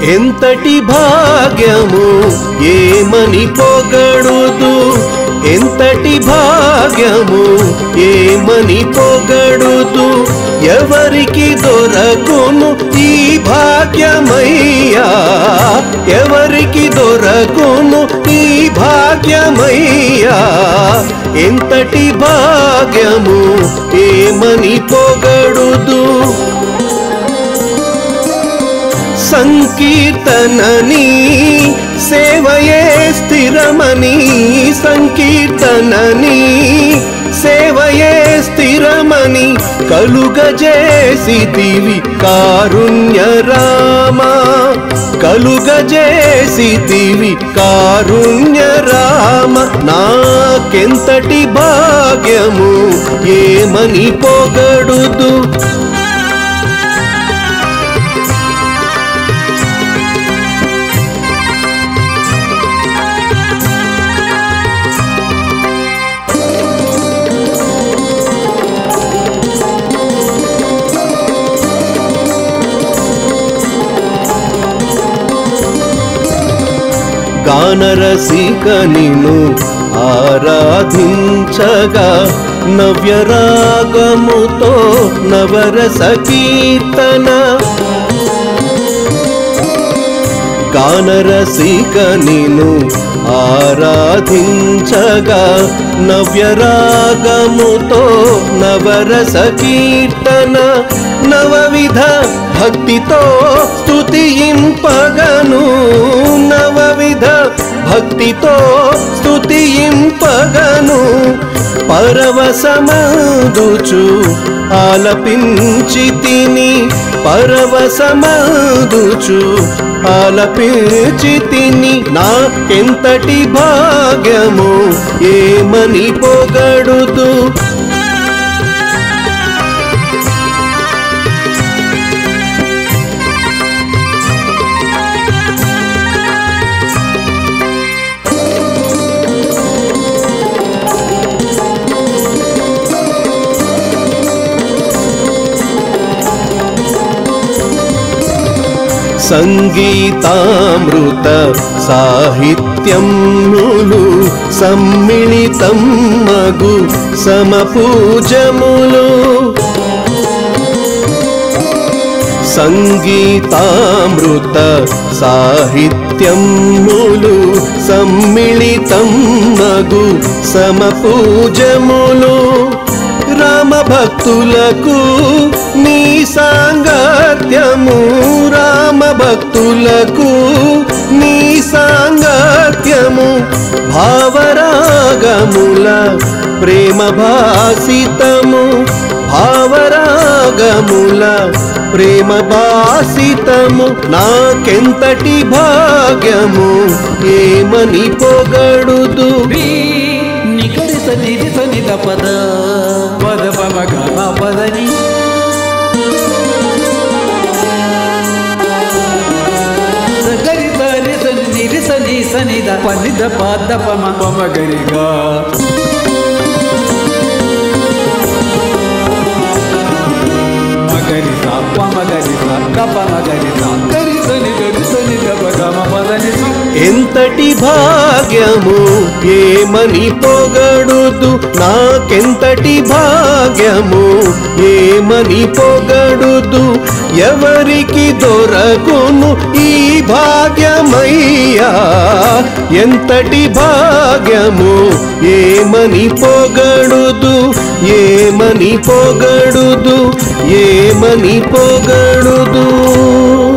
ఎంతటి భాగ్యము ఏమని పొగడుదు ఎంతటి భాగ్యము ఏమని పొగడుదు ఎవరికి దొరకును ఈ భాగ్యమయ్యా ఎవరికి దొరకును ఈ భాగ్యమయ్యా ఎంతటి భాగ్యము ఏమని పొగడుదు సంకీర్తనని సేవయే స్థిరమని సంకీర్తనని సేవయే స్థిరమని కలుగజేసితివి కారుణ్య రామ కలుగజేసితివి కారుణ్య రామ నాకెంతటి భాగ్యము ఏమని పొగడుదు గానరసిక నిను ఆరాధించగా నవ్యరాగముతో నవరస కీర్తన గానరసిక నిను ఆరాధించగా నవ్యరాగముతో నవరస కీర్తన నవవిధ భక్తితో స్తుతింపగను నవవిధ భక్తితో స్తుతింపగను పరవశమదుచు ఆలపించి తిని పరవశమదుచు ఆలపించి తిని నాకెంతటి భాగ్యము ఏమని పొగడుదు సంగీతామృత సాహిత్యములు సమ్మిళితం మగు సమపూజములు సంగీతామృత సాహిత్యములు సమ్మిళితం మగు సమపూజములు రామ భక్తులకు నీ సాంగత్యము రామ భక్తులకు నీ సాంగత్యము భావరాగముల ప్రేమ భాసితము భావరాగముల ప్రేమ భాసితము నాకెంతటి భాగ్యము ఏమని పొగడుదు రీ నికరి సన్నిధి సన్నిధ పద పద పమ గమ పదని సగరి సరి సన్నిధి సని సనిధ పనిధ పద పమ పమ గరిగా మగరి సా పమ గరి సా కప మగరి సా గరి సని గరి సని గమ గమ పదని సా ఎంతటి భాగ్యము ఏమని పొగడుదు నాకెంతటి భాగ్యము ఏమని పొగడుదు ఎవరికి దొరకును ఈ భాగ్యమయ్యా ఎంతటి భాగ్యము ఏమని పొగడుదు ఏమని పొగడుదు ఏమని పొగడుదు